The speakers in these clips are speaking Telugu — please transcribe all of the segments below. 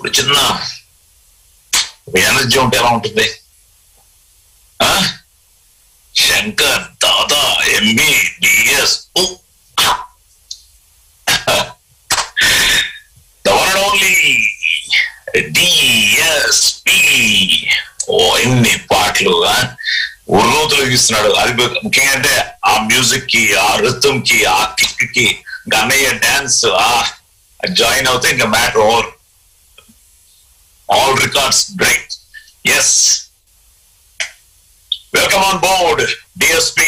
ఇప్పుడు చిన్న ఎనర్జీ ఉంటే ఎలా ఉంటుంది ఆ? Shankar Dada MB DS the one and only DSP ఓ ఎన్ని పాటలు ఉర్రోతులు ఇస్తున్నాడు అది ముఖ్యంగా అంటే ఆ మ్యూజిక్ కి ఆ రిథమ్ కి ఆ కిక్ కి ఇంకా అన్నయ్య డాన్స్ ఆ జాయిన్ అవుతే ఇంకా matter overall records break yes welcome on board DSP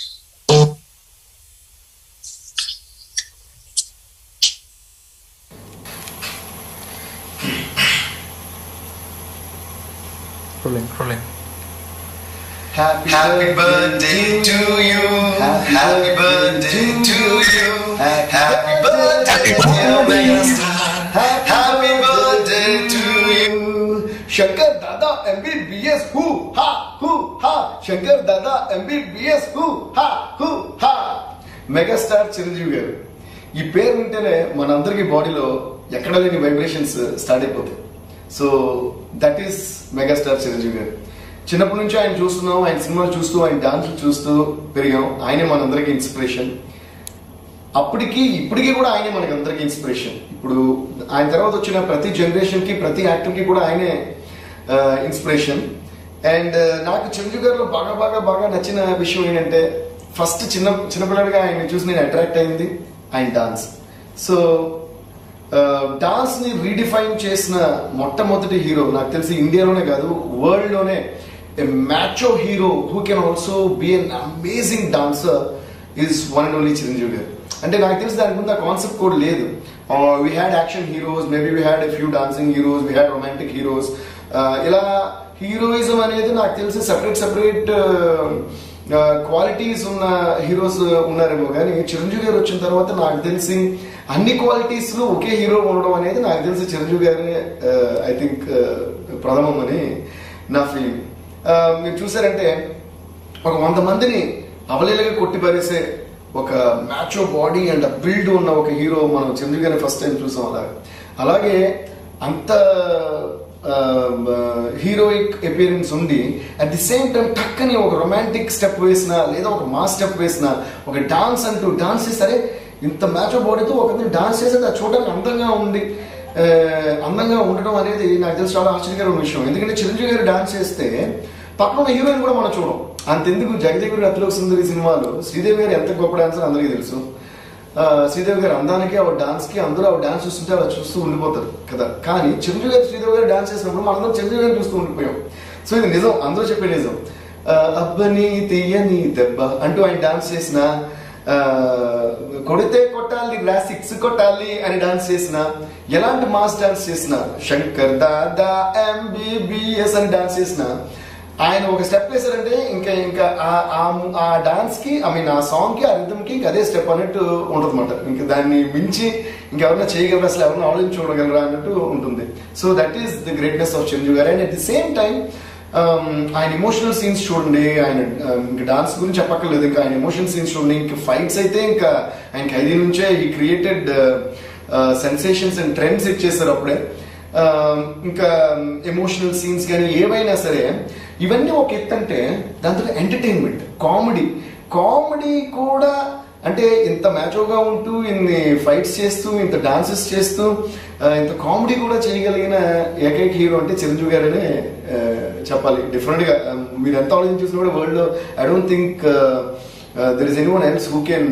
Rolling, rolling. Happy, Happy birthday to you. Happy birthday to you. Happy birthday, dear Megastar. Happy birthday to you. Shankar Dada MBBS హూ హా హూ హా శంకర్ దాదా ఎంబీబీఎస్ హూ హా హూ హా మెగాస్టార్ చిరంజీవి గారు ఈ పేరు వింటేనే మనందరికీ బాడీలో ఎక్కడ లేని వైబ్రేషన్స్ స్టార్ట్ అయిపోతాయి so that is megastar Chiranjeevi garu చిన్నప్పటి నుంచి ఆయన చూస్తున్నాం ఆయన సినిమాలు చూస్తూ ఆయన డాన్స్ చూస్తూ పెరిగాం ఆయనే మనందరికీ ఇన్స్పిరేషన్ అప్పటికి ఇప్పటికీ కూడా ఆయనే మనకి అందరికి ఇన్స్పిరేషన్ ఇప్పుడు ఆయన తర్వాత వచ్చిన ప్రతి జనరేషన్ కి ప్రతి యాక్టర్ కి కూడా ఆయనే ఇన్స్పిరేషన్ అండ్ నాకు చిరంజీవి గారిలో బాగా బాగా బాగా నచ్చిన విషయం ఏంటంటే ఫస్ట్ చిన్న చిన్నపిల్లడిగా ఆయన చూసి నేను అట్రాక్ట్ అయింది ఆయన డాన్స్ సో డాన్స్ ని రీడిఫైన్ చేసిన మొట్టమొదటి హీరో నాకు తెలిసి ఇండియాలోనే కాదు వరల్డ్ లోనే macho hero who can also be an amazing dancer is one and only Chiranjeevi garu అంటే నాకు తెలిసి దానికి ముందు ఆ కాన్సెప్ట్ కూడా లేదు we had action heroes maybe we had a few dancing heroes we had romantic heroes ఇలా హీరోయిజం అనేది నాకు తెలిసి సెపరేట్ సెపరేట్ క్వాలిటీస్ ఉన్న హీరోస్ ఉన్నారేమో కానీ చిరంజీవి గారు వచ్చిన తర్వాత నాకు తెలిసి అన్ని క్వాలిటీస్ లో ఒకే హీరో ఉండడం అనేది నాకు తెలిసి చిరంజీవి గారి ఐ థింక్ ప్రథమం అని నా ఫీలింగ్ మీరు చూసారంటే ఒక వంద మందిని అవలీలగా కొట్టి పారేసే ఒక మ్యాచో బాడీ అండ్ బిల్డ్ ఉన్న ఒక హీరో మనం చిరంజీవి గారిని ఫస్ట్ టైం చూసాం అలాగే అలాగే అంత హీరోయిక్ అపియరెన్స్ ఉండి అట్ ది సేమ్ టైం టక్కని ఒక రొమాంటిక్ స్టెప్ వేసిన లేదా ఒక మాస్ స్టెప్ వేసిన ఒక డాన్స్ అంటూ డాన్స్ చేస్తే ఇంత మ్యాచ్ బాడీతో ఒక డాన్స్ చేసేది అది చూడడానికి అందంగా ఉంది ఆ, అందంగా ఉండడం అనేది నాకు తెలిసి చాలా ఆశ్చర్యకరమైన విషయం ఎందుకంటే చిరంజీవి గారు డాన్స్ చేస్తే పక్కన ఉన్న హీరోయిన్ కూడా మనం చూడం అంతెందుకు జగదేవి అతిలోక సుందరి సినిమాలో శ్రీదేవి గారు ఎంత గొప్ప డాన్సర్ అందరికీ తెలుసు ఆ, శ్రీదేవి గారు అందానికి ఆవిడ డాన్స్ కి అందరూ ఆవిడ డాన్స్ చూస్తుంటే అలా చూస్తూ ఉండిపోతారు కదా కానీ చిరంజీవి గారు శ్రీదేవి గారు డాన్స్ చేసినప్పుడు మనందరం చిరంజీవి గారిని చూస్తూ ఉండిపోయాం సో ఇది నిజం అందరూ చెప్పే నిజం ఆ, అబ్బని తీయని దెబ్బ అంటూ ఆయన డాన్స్ చేసిన ఆ, కొడితే కొట్టాలి రా సిక్స్ కొట్టాలి అని డాన్స్ చేసిన ఎలాంటి మాస్ డాన్స్ చేసిన శంకర్ దాదా ఎంబీబీఎస్ అని డాన్స్ చేసిన ఆయన ఒక స్టెప్ వేశారంటే ఇంకా ఇంకా ఆ- ఆ- ఆ డాన్స్ కి ఐ మీన్ ఆ సాంగ్ కి ఆ రిథమ్ కి ఇంకా అదే స్టెప్ అన్నట్టు ఉంటుంది అనమాట ఇంకా దాన్ని మించి ఇంకెవరన్నా చేయగలరా అసలు ఎవరైనా ఆలోచించి చూడగలరా అన్నట్టు ఉంటుంది so that is the greatness of Chiranjeevi garu and at the same time ఆయన ఇమోషనల్ సీన్స్ చూడండి ఆయన um, ఇంకా డాన్స్ గురించి చెప్పక్కర్లేదు ఇంకా ఆయన ఎమోషనల్ సీన్స్ చూడండి ఇంకా ఫైట్స్ అయితే ఇంకా ఆయన ఖైదీ నుంచే ఈ క్రియేటెడ్ సెన్సేషన్స్ అండ్ ట్రెండ్స్ ఇచ్చేస్తారు అప్పుడే ఆ, ఇంకా ఎమోషనల్ సీన్స్ కానీ ఏవైనా సరే ఇవన్నీ ఒక ఎత్తు అంటే దాంతో ఎంటర్టైన్మెంట్ కామెడీ కామెడీ కూడా అంటే ఇంత మ్యాచోగా ఉంటూ ఇన్ని ఫైట్స్ చేస్తూ ఇంత డాన్సెస్ చేస్తూ ఆ, ఇంత కామెడీ కూడా చేయగలిగిన ఏకైక హీరో అంటే చిరంజీవి గారనే ఆ, చెప్పాలి డిఫరెంట్ గా ఆ, మీరు ఎంత ఆలోచన చూసినా కూడా వరల్డ్ లో I don't think there is anyone else who can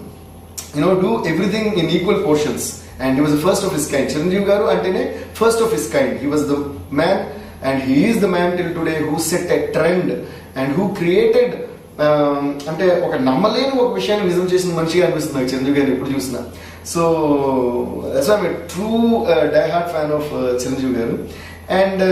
you know, do everything in equal portions. And he was the first of his kind. Chiranjeev Garu అంటేనే first of his kind. He was the man and he is the man till today who set a trend and who created um, అంటే ఒక నమ్మలేని ఒక విషయాన్ని నిజం చేసిన మనిషిగా అనిపిస్తుంది నాకు చిరంజీవి గారు ఎప్పుడు చూసినా so that's I true die hard fan of Chiranjeevi garu and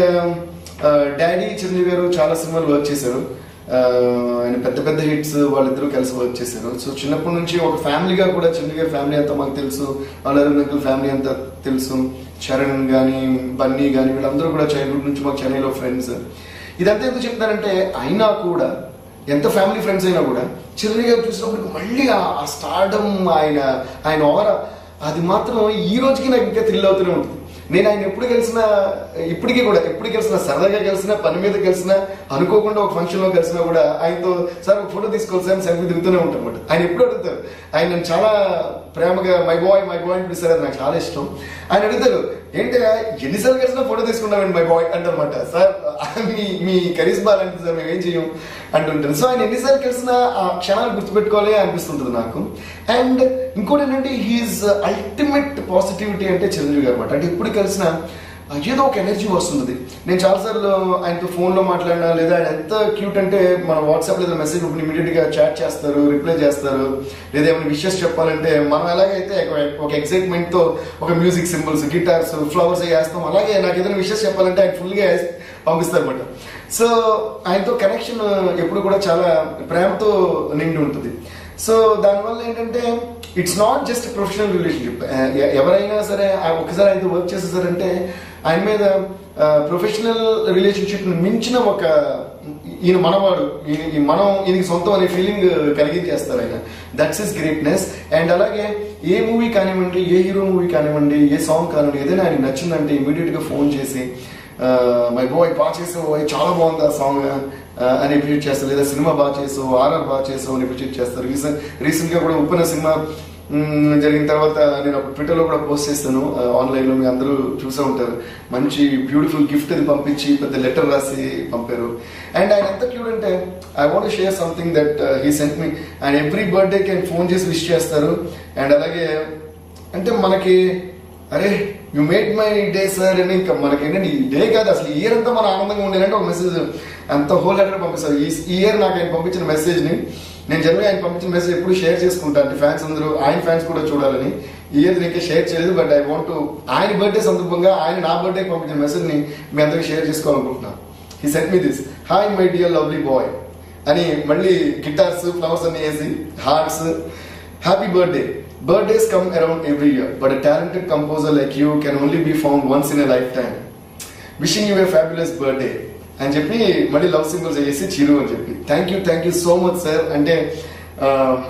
daddy Chiranjeevi గారు చాలా సినిమాలు వర్క్ చేశారు ఆ, ఆయన పెద్ద పెద్ద హిట్స్ వాళ్ళిద్దరూ కలిసి వర్క్ చేశారు సో చిన్నప్పటి నుంచి ఒక ఫ్యామిలీగా కూడా చిన్న గారి ఫ్యామిలీ అంతా మాకు తెలుసు అల్లరి అంకుల్ ఫ్యామిలీ అంతా తెలుసు చరణ్ కానీ బన్నీ కానీ వీళ్ళందరూ కూడా చైల్డ్హుడ్ నుంచి మాకు చెన్నైలో ఫ్రెండ్స్ ఇదంతా ఎందుకు చెప్తానంటే అయినా కూడా ఎంత ఫ్యామిలీ ఫ్రెండ్స్ అయినా కూడా చిరంజీవి గారు చూసినప్పుడు మళ్ళీ ఆ స్టార్డమ్ ఆయన ఆయన ఓవర్ అది మాత్రం ఈ రోజుకి నాకు ఇంకా థ్రిల్ అవుతూనే ఉంటుంది నేను ఆయన ఎప్పుడు కలిసినా ఇప్పటికీ కూడా ఎప్పుడు కలిసినా సరదాగా కలిసినా పని మీద కలిసినా అనుకోకుండా ఒక ఫంక్షన్ లో కలిసినా కూడా ఆయనతో సార్ ఒక ఫోటో తీసుకోవాలి సార్ సెల్ఫీ దిగుతూనే ఉంటాం అనమాట ఆయన ఎప్పుడు అడుగుతారు ఆయన నన్ను చాలా ప్రేమగా మై బాయ్ మై బాయ్ అని పిలుస్తారు అది నాకు చాలా ఇష్టం ఆయన అడుగుతారు ఏంటి ఎన్నిసార్లు కలిసినా ఫోటో తీసుకున్నామండి మై బాయ్ అంటారనమాట సార్ మీ మీ కరిస్మా అలాంటిది సార్ మేము ఏం చేయం అంటుంటారు సో ఆయన ఎన్నిసార్లు కలిసినా ఆ క్షణాలు గుర్తుపెట్టుకోవాలి అనిపిస్తుంటుంది నాకు అండ్ ఇంకోటి ఏంటంటే హీఈస్ అల్టిమేట్ పాజిటివిటీ అంటే చిరంజీవి గారు అనమాట అంటే ఎప్పుడు కలిసినా ఏదో ఒక ఎనర్జీ వస్తుంది నేను చాలాసార్లు ఆయనతో ఫోన్లో మాట్లాడినా లేదా ఆయన ఎంత క్యూట్ అంటే మన వాట్సాప్ లేదా మెసేజ్ ఇప్పుడు ఇమీడియట్ గా చాట్ చేస్తారు రిప్లై చేస్తారు లేదా ఏమైనా విషెస్ చెప్పాలంటే మనం ఎలాగైతే ఒక- ఒక ఎక్సైట్మెంట్ తో ఒక మ్యూజిక్ సింబల్స్ గిటార్స్ ఫ్లవర్స్ వేస్తాం అలాగే నాకు ఏదైనా విషెస్ చెప్పాలంటే ఆయన ఫుల్ గా పంపిస్తారు అనమాట సో ఆయనతో కనెక్షన్ ఎప్పుడు కూడా చాలా ప్రేమతో నిండి ఉంటుంది సో దానివల్ల ఏంటంటే it's not just professional relationship ఎవరైనా సరే ఆ ఒకసారి ఆయనతో వర్క్ చేసేసారంటే ఆయన మీద ప్రొఫెషనల్ రిలేషన్షిప్ మించిన ఒక ఈయన మనవాడు ఈ- ఈ మనం ఈయనకి సొంతం అనే ఫీలింగ్ కలిగించేస్తారు ఆయన దట్స్ ఇస్ గ్రేట్నెస్ అండ్ అలాగే ఏ మూవీ కానివ్వండి ఏ హీరో మూవీ కానివ్వండి ఏ సాంగ్ కానివ్వండి ఏదైనా ఆయనకి నచ్చిందంటే ఇమీడియట్ గా ఫోన్ చేసి మై బాయ్ బాగా చేసావు boy, చాలా బాగుంది ఆ సాంగ్ అని అప్రిషియేట్ చేస్తారు లేదా సినిమా బాగా చేసావు ఆర్ఆర్ బాగా చేసావు అని అప్రిషియేట్ చేస్తారు రీసెంట్ రీసెంట్ గా కూడా ఉప్పిన సినిమా మ్, జరిగిన తర్వాత నేను అప్పుడు ట్విట్టర్ లో కూడా పోస్ట్ చేస్తాను ఆన్లైన్ లో మీ అందరూ చూసే ఉంటారు మంచి బ్యూటిఫుల్ గిఫ్ట్ అది పంపించి పెద్ద లెటర్ రాసి పంపారు అండ్ ఆయన ఎంత క్యూట్ అంటే I want share something that he sent me ఆయన ఎవ్రీ బర్త్డేకి ఆయన ఫోన్ చేసి విష్ చేస్తారు అండ్ అలాగే అంటే మనకి అరే you made my day sir అని ఇంకా మనకి ఏంటంటే ఈ డే కాదు అసలు ఈ ఇయర్ అంతా మన ఆనందంగా ఉండేదంటే ఒక మెసేజ్ అంత హోల్ హెడర్ పంపిస్తారు ఈ ఈ ఇయర్ నాకు ఆయన పంపించిన మెసేజ్ ని నేను జనరల్గా ఆయన పంపించిన మెసేజ్ ఎప్పుడు షేర్ చేసుకుంటాను అంటే ఫ్యాన్స్ అందరూ ఆయన ఫ్యాన్స్ కూడా చూడాలని ఈ ఇయర్ నీకే షేర్ చేయలేదు బట్ ఐ వాంట్ ఆయన బర్త్డే సందర్భంగా ఆయన నా బర్త్డే పంపించిన మెసేజ్ ని మీ అందరికీ షేర్ చేసుకోవాలనుకుంటున్నాను he sent me this hi my dear lovely boy అని మళ్ళీ గిటార్స్ ఫ్లవర్స్ అన్ని వేసి hearts happy birthday birthdays come around every year but talented composer like you can only be found once in a lifetime wishing you a fabulous birthday అని చెప్పి మళ్ళీ లవ్ సింబల్స్ చేసి చిరు అని చెప్పి thank you thank you so much sir అంటే ఆ,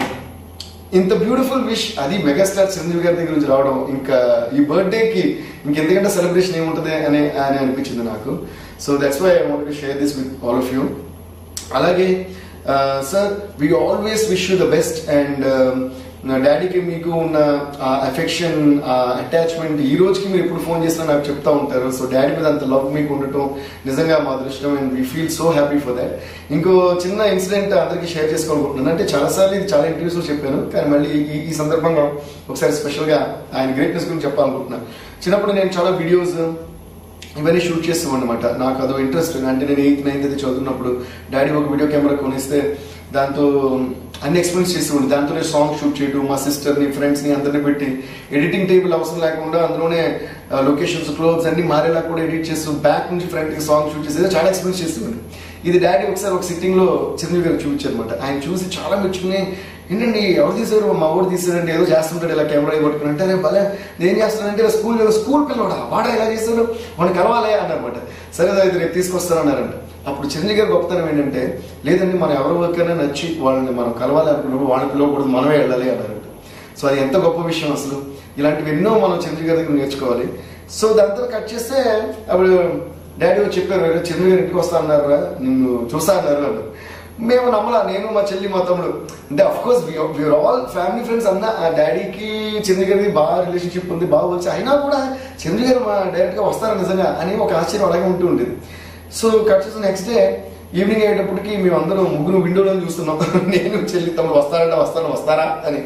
ఇంత బ్యూటిఫుల్ విష్ అది మెగాస్టార్ చిరంజీవి గారి దగ్గర నుంచి రావడం ఇంకా ఈ బర్త్డేకి ఇంకెందుకంటే సెలబ్రేషన్ ఏముంటుంది అని అని అనిపించింది నాకు so that's why I want to share this with all of you అలాగే sir we always wish you the best and డాడీకి మీకు ఉన్న అఫెక్షన్ అటాచ్మెంట్ ఈ రోజుకి మీరు ఎప్పుడు ఫోన్ చేసినా నాకు చెప్తా ఉంటారు సో డాడీ మీద అంత లవ్ మీకు ఉండటం నిజంగా మా అదృష్టం and we feel so happy for that ఇంకో చిన్న ఇన్సిడెంట్ అందరికీ షేర్ చేసుకోవాలనుకుంటున్నాను అంటే చాలాసార్లు ఇది చాలా ఇంటర్వ్యూస్లో చెప్పాను కానీ మళ్ళీ ఈ ఈ సందర్భంగా ఒకసారి స్పెషల్గా ఆయన గ్రేట్నెస్ గురించి చెప్పాలనుకుంటున్నాను చిన్నప్పుడు నేను చాలా వీడియోస్ ఇవన్నీ షూట్ చేస్తాం అనమాట నాకు అదో ఇంట్రెస్ట్ అంటే నేను ఎయిత్ నైన్త్ అది చదువుతున్నప్పుడు డాడీ ఒక వీడియో కెమెరా కొనిస్తే దాంతో అన్ని ఎక్స్పీరియన్స్ చేసేవాడు దాంతోనే సాంగ్ షూట్ చేయడం మా సిస్టర్ని ఫ్రెండ్స్ని అందరిని పెట్టి ఎడిటింగ్ టేబుల్ అవసరం లేకుండా అందులోనే లొకేషన్స్ క్లోత్స్ అన్ని మారేలా కూడా ఎడిట్ చేస్తూ బ్యాక్ నుంచి ఫ్రంట్ కి సాంగ్ షూట్ చేసేది చాలా ఎక్స్పీరియన్స్ చేసేవాడు ఇది డాడీ ఒకసారి ఒక సిట్టింగ్ లో చిరంజీవి గారు చూపించారు అనమాట ఆయన చూసి చాలా మెచ్చుకుని ఏంటండి ఎవరు తీసారు మా ఊరు తీసారంటే ఏదో చేస్తుంటాడు ఇలా కెమెరా పట్టుకుని అంటే "అరే భలే నేను చేస్తానంటే ఇలా స్కూల్ స్కూల్ పిల్లవాడా వాడా ఇలా చేస్తాడు వాడిని కలవాలి అన్నమాట సరే అయితే రేపు తీసుకొస్తానన్నారంట అప్పుడు చిరంజీవి గారి గొప్పతనం ఏంటంటే లేదండి మనం ఎవరి వర్కైనా నచ్చి వాళ్ళని మనం కలవాలి అనుకున్నప్పుడు వాళ్ళని పిలవకూడదు మనమే వెళ్ళాలి అన్నారంట సో అది ఎంత గొప్ప విషయం అసలు ఇలాంటివి ఎన్నో మనం చిరంజీవి గారి దగ్గర నేర్చుకోవాలి సో దాంతో కట్ చేస్తే అప్పుడు డాడీ వచ్చి చెప్పారు "రేపు చిరంజీవి గారి ఇంటికి వస్తా అన్నారు నిన్ను చూస్తా అన్నారు అన్నారు మేము నమ్మలా నేను మా చెల్లి మా తమ్ముడు అంటే of course we're all family friends అన్న ఆ డాడీకి చంద్ర గారికి బాగా రిలేషన్షిప్ ఉంది బాగా వచ్చి అయినా కూడా చంద్ర గారు మా డైరెక్ట్ గా వస్తారా నిజంగా అని ఒక ఆశ్చర్యం అలాగే ఉంటూ ఉండేది సో కట్ చేసిన నెక్స్ట్ డే ఈవినింగ్ అయ్యేటప్పటికి మేము అందరం ముగ్గురు విండోలో చూస్తున్నాం నేను చెల్లి తమ్ముడు వస్తారంట వస్తాను వస్తారా అని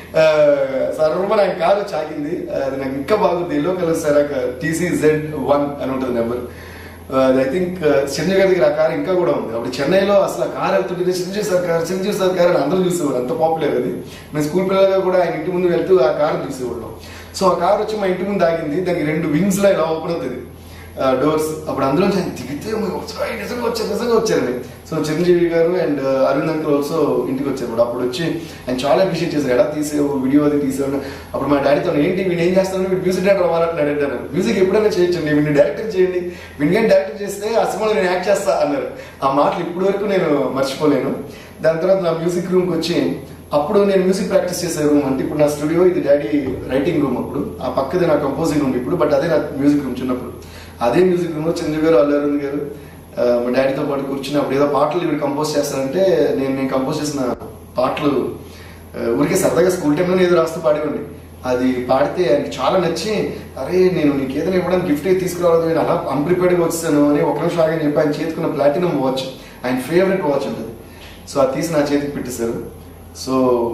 సర్వ నాకు కారు చాకింది అది నాకు ఇంకా బాగుంది ఎల్లో కలర్ సరాక టీసీ జెడ్ వన్ అని ఉంటుంది నెంబర్ ఐ థింక్ చిరంజీవి గారి దగ్గర ఆ కార్ ఇంకా కూడా ఉంది అప్పుడు చెన్నైలో అసలు ఆ కార్ వెళ్తుంటే Chiranjeevi sir car Chiranjeevi sir car అని అందరూ చూసేవారు అంత పాపులర్ అది మేము స్కూల్ పిల్లలుగా కూడా ఆయన ఇంటి ముందు వెళ్తూ ఆ కార్ చూసేవాళ్ళం సో ఆ కార్ వచ్చి మా ఇంటి ముందు ఆగింది దానికి రెండు వింగ్స్ లో ఇలా ఓపెన్ అవుతుంది డోర్స్ అప్పుడు అందులో నుంచి ఆయన దిగితే "ఓ, వచ్చారు, నిజంగా వచ్చారు నిజంగా వచ్చారని so Chiranjeevi garu and Arvind uncle also ఇంటికి వచ్చారు అప్పుడు వచ్చి ఆయన చాలా అప్రిషియేట్ చేశారు ఎలా తీసేవు వీడియో అది తీసేవాడు అప్పుడు మా డాడీతో ఏంటి వీడు ఏం చేస్తాను వీడు మ్యూజిక్ డైరెక్టర్ అవ్వాలని అడిగారు మ్యూజిక్ ఎప్పుడైనా చేయొచ్చండి వీడిని డైరెక్టర్ చేయండి వీడిని డైరెక్టర్ చేస్తే ఆ సినిమాలో నేను యాక్ట్ చేస్తా అన్నారు ఆ మాటలు ఇప్పటి వరకు నేను మర్చిపోలేను దాని తర్వాత నా మ్యూజిక్ రూమ్కి వచ్చి అప్పుడు నేను మ్యూజిక్ ప్రాక్టీస్ చేసే రూమ్ అంటే ఇప్పుడు నా స్టూడియో ఇది డాడీ రైటింగ్ రూమ్ అప్పుడు ఆ పక్కది నా కంపోజింగ్ రూమ్ ఇప్పుడు బట్ అదే నా మ్యూజిక్ రూమ్ చిన్నప్పుడు అదే మ్యూజిక్ రూమ్ లో చంద్ర గారు అల్లు అరుణ్ గారు ఆ, మా డాడీతో పాటు కూర్చుని అప్పుడు ఏదో పాటలు ఇవి కంపోజ్ చేస్తారంటే నేను నేను కంపోజ్ చేసిన పాటలు ఆ, ఊరికే సరదాగా స్కూల్ టైంలో ఏదో రాస్తూ పాడేవాడిని అది పాడితే ఆయనకి చాలా నచ్చి అరే నేను నీకు ఏదైనా ఇవ్వడానికి గిఫ్ట్ తీసుకురావడం నేను అలా అన్ప్రిపేర్డ్గా వచ్చాను అని ఒక నిమిషం ఆగని చెప్పి ఆయన చేతుకున్న ప్లాటినం వాచ్ ఆయన ఫేవరెట్ వాచ్ ఉంటుంది సో అది తీసి నా చేతికి పెట్టేశారు సో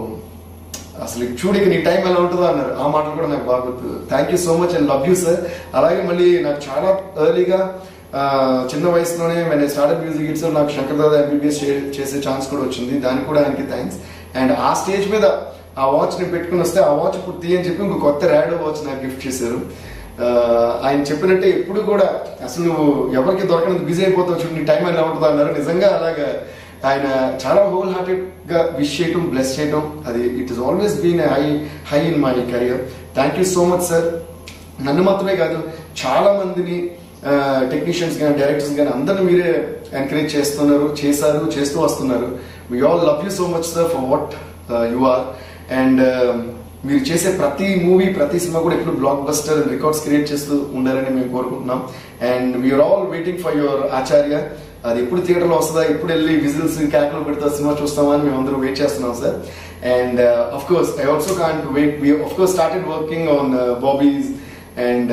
అసలు చూడు ఇక నీ టైం ఎలా ఉంటుందో అన్నారు ఆ మాటలు కూడా నాకు బాగా గుర్తు thank you so much and love you sir అలాగే మళ్ళీ నాకు చాలా ఎర్లీగా చిన్న వయసులోనే నేను స్టార్ట్అప్ మ్యూజిక్ ఇట్స్ నాకు శంకర్ దాదా ఎంబీబీఎస్ చేసే ఛాన్స్ కూడా వచ్చింది దానికి కూడా ఆయనకి థ్యాంక్స్ అండ్ ఆ స్టేజ్ మీద ఆ వాచ్ ని పెట్టుకుని వస్తే ఆ వాచ్ ఇప్పుడు తీయని చెప్పి ఇంకో కొత్త ర్యాడో వాచ్ నాకు గిఫ్ట్ చేశారు ఆ, ఆయన చెప్పినట్టే ఎప్పుడు కూడా అసలు నువ్వు ఎవరికి దొరకనంత బిజీ అయిపోతావు చూడు నీ టైం ఎలా ఉంటుందో అన్నారు నిజంగా అలాగా ఆయన చాలా హోల్ హార్టెడ్ గా విష్ చేయటం బ్లెస్ చేయటం అది it is always been high high in my career thank you so much sir నన్ను మాత్రమే కాదు చాలా మందిని టెక్నీషియన్స్ కానీ డైరెక్టర్స్ కానీ అందరిని మీరే ఎంకరేజ్ చేస్తున్నారు చేశారు చేస్తూ వస్తున్నారు we all love you so much sir for what you are and మీరు చేసే ప్రతి మూవీ ప్రతి సినిమా కూడా ఎప్పుడు బ్లాక్ బస్టర్ రికార్డ్స్ క్రియేట్ చేస్తూ ఉండాలని మేము కోరుకుంటున్నాం and we're all waiting for your Acharya అది ఎప్పుడు థియేటర్లో వస్తుందా ఎప్పుడు వెళ్ళి విజిల్స్ క్యాకులు పెడతా సినిమా చూస్తామా అని మేము అందరూ వెయిట్ చేస్తున్నాం sir and of course I also can't wait we of course started working on Bobby's and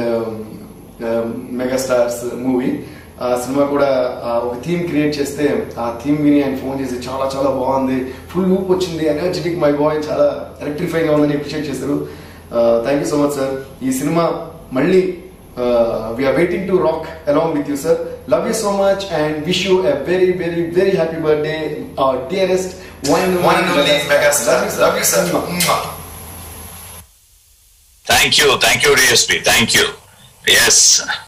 megastar's movie ఆ సినిమా కూడా ఆ ఒక థీమ్ క్రియేట్ చేస్తే ఆ థీమ్ విని ఆయన ఫోన్ చేసి చాలా చాలా బాగుంది ఫుల్ ఊప్ వచ్చింది ఎనర్జెటిక్ మై బాయ్ చాలా ఎలక్ట్రిఫైంగ్ గా ఉందని అప్రిషియేట్ చేశారు thank you so much sir ఈ సినిమా మళ్ళీ we're waiting to rock along with you sir love you so much and wish you a very very very happy birthday dearest one One and only megastar. Love you, sir. Mwah. Thank you thank you DSP thank you yes